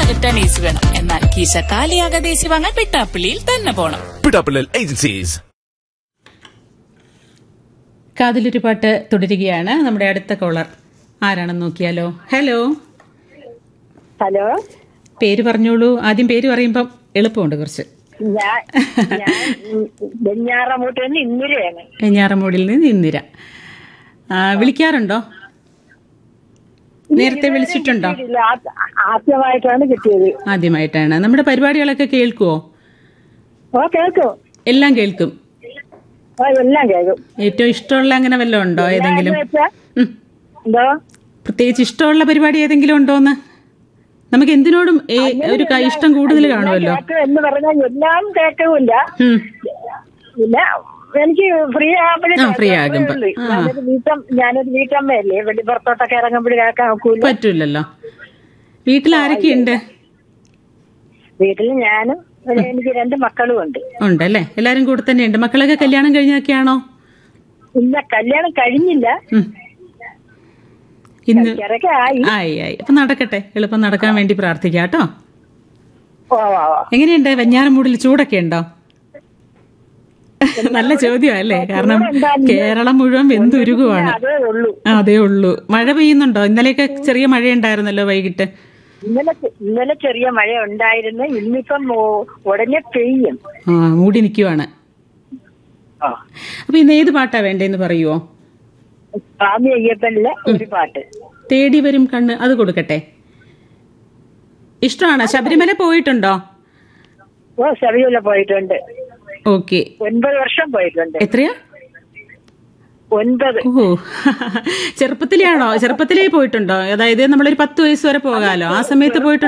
Return easy വേണം എന്നാൽ കീശ കാലിയാകാതെ easy വാങ്ങാൻ പിട്ടാപ്പിള്ളിയിൽ തന്നെ പോണം പിടാപ്പിള്ളൽ ഏജൻസീസ് കാതിലൊരു പാട്ട് തുടരുകയാണ് നമ്മുടെ അടുത്ത കോളർ ആരാണെന്ന് നോക്കിയാലോ ഹലോ ഹലോ പേര് പറഞ്ഞോളൂ ആദ്യം പേര് പറയുമ്പം എളുപ്പമുണ്ട് കുറച്ച് ഞാൻ ഞാൻ വെഞ്ഞാറമൂട്ടിൽ നിന്ന് ഇന്ദിരയാണ് ഞാറമൂടിൽ നിന്ന് ഇന്ദിര ആ, വിളിക്കാറുണ്ടോ നേരത്തെ വിളിച്ചിട്ടുണ്ടോ ഇല്ല, ആ- ആദ്യമായിട്ടാണ് കിട്ടിയത് ആദ്യമായിട്ടാണ് നമ്മുടെ പരിപാടികളൊക്കെ കേൾക്കുവോ ഓ കേൾക്കും എല്ലാം കേൾക്കും ഓ എല്ലാം കേൾക്കും ഏറ്റവും ഇഷ്ടമുള്ള അങ്ങനെ വല്ലതും ഉണ്ടോ ഏതെങ്കിലും എന്ന് വെച്ചാ ഉം. എന്തോ പ്രത്യേകിച്ച് ഇഷ്ടമുള്ള പരിപാടി ഏതെങ്കിലും ഉണ്ടോന്ന് നമുക്ക് എന്തിനോടും ഏ- ഒരു ക- ഇഷ്ടം കൂടുതൽ കാണുമല്ലോ കേൾക്കും എന്ന് പറഞ്ഞാൽ എല്ലാം കേൾക്കുമില്ല ഉം. പിന്നെ എനിക്ക് ഫ്രീ ആകുമ്പോഴേ ആ, free ആകുമ്പോ. ആ. ഞാനൊരു വീട്ടം ഞാനൊരു വീട്ടമ്മയല്ലേ വെളിപ്പുറത്തോട്ടൊക്കെ ഇറങ്ങുമ്പോഴേ കേൾക്കാൻ നോക്കൂല പറ്റൂലല്ലോ വീട്ടിൽ ആരൊക്കെയുണ്ട് വീട്ടിൽ ഞാനും ഒരു- എനിക്ക് രണ്ട് മക്കളും ഉണ്ട് ഉണ്ടല്ലേ എല്ലാരും കൂടെ തന്നെയുണ്ട് മക്കളൊക്കെ കല്യാണം കഴിഞ്ഞൊക്കെയാണോ ഇല്ല കല്യാണം കഴിഞ്ഞില്ല ഉം. ഇന്ന് ചിറക്കെ ആയി ആയി ആയി അപ്പൊ നടക്കട്ടെ എളുപ്പം നടക്കാൻ വേണ്ടി പ്രാർത്ഥിക്കാം കേട്ടോ ഓ ഓ ഓ. എങ്ങനെയുണ്ട് വെഞ്ഞാറമൂടിൽ ചൂടൊക്കെ ഉണ്ടോ നല്ല ചോദ്യമല്ലേ കാരണം കേരളം മുഴുവൻ വെന്തുരുകുവാണ് അതേ ഉള്ളൂ ആ, അതേ ഉള്ളൂ മഴ പെയ്യുന്നുണ്ടോ ഇന്നലെയൊക്കെ ചെറിയ മഴയുണ്ടായിരുന്നല്ലോ വൈകിട്ട് ഇന്നലെ ഇന്നലെ ചെറിയ മഴ ഉണ്ടായിരുന്നു ഇന്നിപ്പം ഓ- ഉടനെ പെയ്യും ആ മൂടി നിൽക്കുവാണ് അപ്പൊ ഇന്ന് ഏത് പാട്ടാ വേണ്ടേന്ന് പറയുവോ സ്വാമി അയ്യപ്പനിലെ ഒരു പാട്ട് തേടി വരും കണ്ണ് അത് കൊടുക്കട്ടെ ഇഷ്ടമാണോ ശബരിമല പോയിട്ടുണ്ടോ ഓ ശബരിമല പോയിട്ടുണ്ട് ഓക്കെ ഒൻപത് വർഷം പോയിട്ടുണ്ട് എത്രയാ ഒൻപത് ഓ ചെറുപ്പത്തിലാണോ ചെറുപ്പത്തിലേ പോയിട്ടുണ്ടോ അതായത് നമ്മളൊരു പത്ത് വയസ്സ് വരെ പോകാലോ ആ സമയത്ത് പോയിട്ടുണ്ടോ